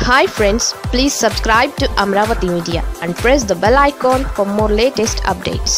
hi friends please subscribe to Amaravati media and press the bell icon for more latest updates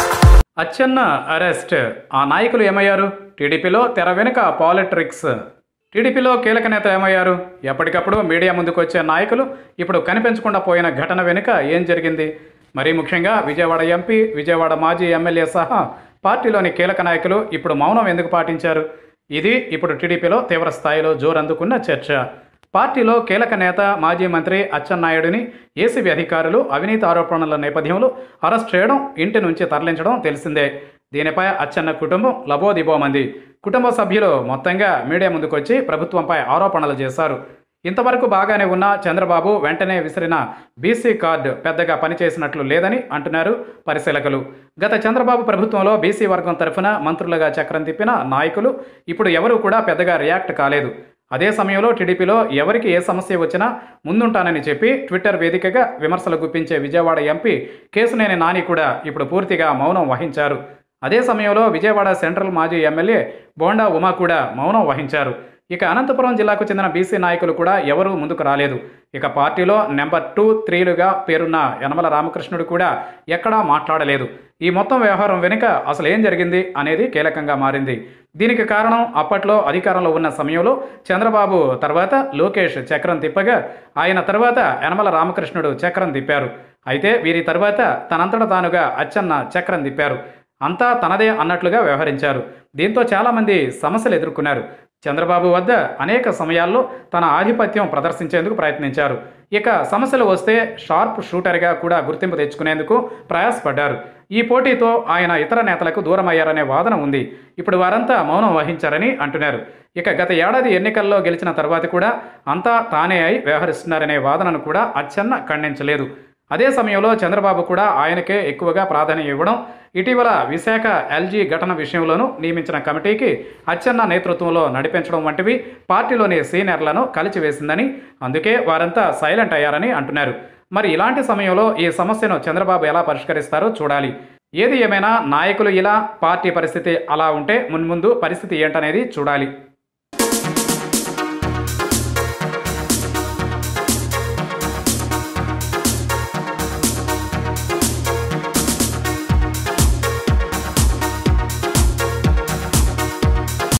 Atchanna arrest ఆ నాయకులు ఏమయ్యారు టీడీపీలో తెర వెనుక పాలిట్రిక్స్ టీడీపీలో కీలక నేత ఏమయ్యారు ఎప్పటికప్పుడు మీడియా ముందుకు వచ్చే నాయకులు ఇప్పుడు కనిపించకుండా పోయిన ఘటన వెనుక ఏం జరిగింది మరీ ముఖ్యంగా విజయవాడ ఎంపీ విజయవాడ మాజీ ఎమ్మెల్యే సహా పార్టీలోని కీలక నాయకులు ఇప్పుడు మౌనం ఎందుకు పాటించారు ఇది ఇప్పుడు టీడీపీలో తీవ్ర స్థాయిలో జోరందుకున్న చర్చ పార్టీలో కీలక నేత మాజీ మంత్రి అచ్చెన్నాయుడిని ఏసీబీ అధికారులు అవినీతి ఆరోపణల నేపథ్యంలో అరెస్ట్ చేయడం ఇంటి నుంచి తరలించడం తెలిసిందే దీనిపై అచ్చెన్న కుటుంబం లబోదిబోమంది కుటుంబ సభ్యులు మొత్తంగా మీడియా ముందుకొచ్చి ప్రభుత్వంపై ఆరోపణలు చేశారు ఇంతవరకు బాగానే ఉన్న చంద్రబాబు వెంటనే విసిరిన బీసీ కార్డు పెద్దగా పనిచేసినట్లు లేదని అంటున్నారు పరిశీలకులు గత చంద్రబాబు ప్రభుత్వంలో బీసీ వర్గం తరఫున మంత్రులుగా చక్రం తిప్పిన నాయకులు ఇప్పుడు ఎవరూ కూడా పెద్దగా రియాక్ట్ కాలేదు అదే సమయంలో టీడీపీలో ఎవరికి ఏ సమస్య వచ్చినా ముందుంటానని చెప్పి ట్విట్టర్ వేదికగా విమర్శలు గుప్పించే విజయవాడ ఎంపీ కేసునేని నాని కూడా ఇప్పుడు పూర్తిగా మౌనం వహించారు అదే సమయంలో విజయవాడ సెంట్రల్ మాజీ ఎమ్మెల్యే బోండా ఉమా కూడా మౌనం వహించారు ఇక అనంతపురం జిల్లాకు చెందిన బీసీ నాయకులు కూడా ఎవరూ ముందుకు రాలేదు ఇక పార్టీలో నెంబర్ టూ త్రీలుగా పేరున్న యనమల రామకృష్ణుడు కూడా ఎక్కడా మాట్లాడలేదు ఈ మొత్తం వ్యవహారం వెనుక అసలు ఏం జరిగింది అనేది కీలకంగా మారింది దీనికి కారణం అప్పట్లో అధికారంలో ఉన్న సమయంలో చంద్రబాబు తర్వాత లోకేష్ చక్రం తిప్పగా ఆయన తర్వాత యనమల రామకృష్ణుడు చక్రం తిప్పారు అయితే వీరి తర్వాత తనంతట తానుగా అచ్చన్న చక్రం తిప్పారు అంతా తనదే అన్నట్లుగా వ్యవహరించారు దీంతో చాలామంది సమస్యలు ఎదుర్కొన్నారు చంద్రబాబు వద్ద అనేక సమయాల్లో తన ఆధిపత్యం ప్రదర్శించేందుకు ప్రయత్నించారు ఇక సమస్యలు వస్తే షార్ప్ షూటర్గా కూడా గుర్తింపు తెచ్చుకునేందుకు ప్రయాసపడ్డారు ఈ పోటీతో ఆయన ఇతర నేతలకు దూరమయ్యారనే వాదన ఉంది ఇప్పుడు వారంతా మౌనం వహించారని అంటున్నారు ఇక గత ఏడాది ఎన్నికల్లో గెలిచిన తర్వాత కూడా అంతా తానే అయి వ్యవహరిస్తున్నారనే వాదనను కూడా అచ్చెన్న ఖండించలేదు అదే సమయంలో చంద్రబాబు కూడా ఆయనకే ఎక్కువగా ప్రాధాన్యం ఇవ్వడం ఇటీవల విశాఖ ఎల్జీ ఘటన విషయంలోనూ నియమించిన కమిటీకి అచ్చెన్న నేతృత్వంలో నడిపించడం వంటివి పార్టీలోని సీనియర్లను కలిచివేసిందని అందుకే వారంతా సైలెంట్ అయ్యారని అంటున్నారు మరి ఇలాంటి సమయంలో ఈ సమస్యను చంద్రబాబు ఎలా పరిష్కరిస్తారో చూడాలి ఏది ఏమైనా నాయకులు ఇలా పార్టీ పరిస్థితి అలా ఉంటే మున్ముందు పరిస్థితి ఏంటనేది చూడాలి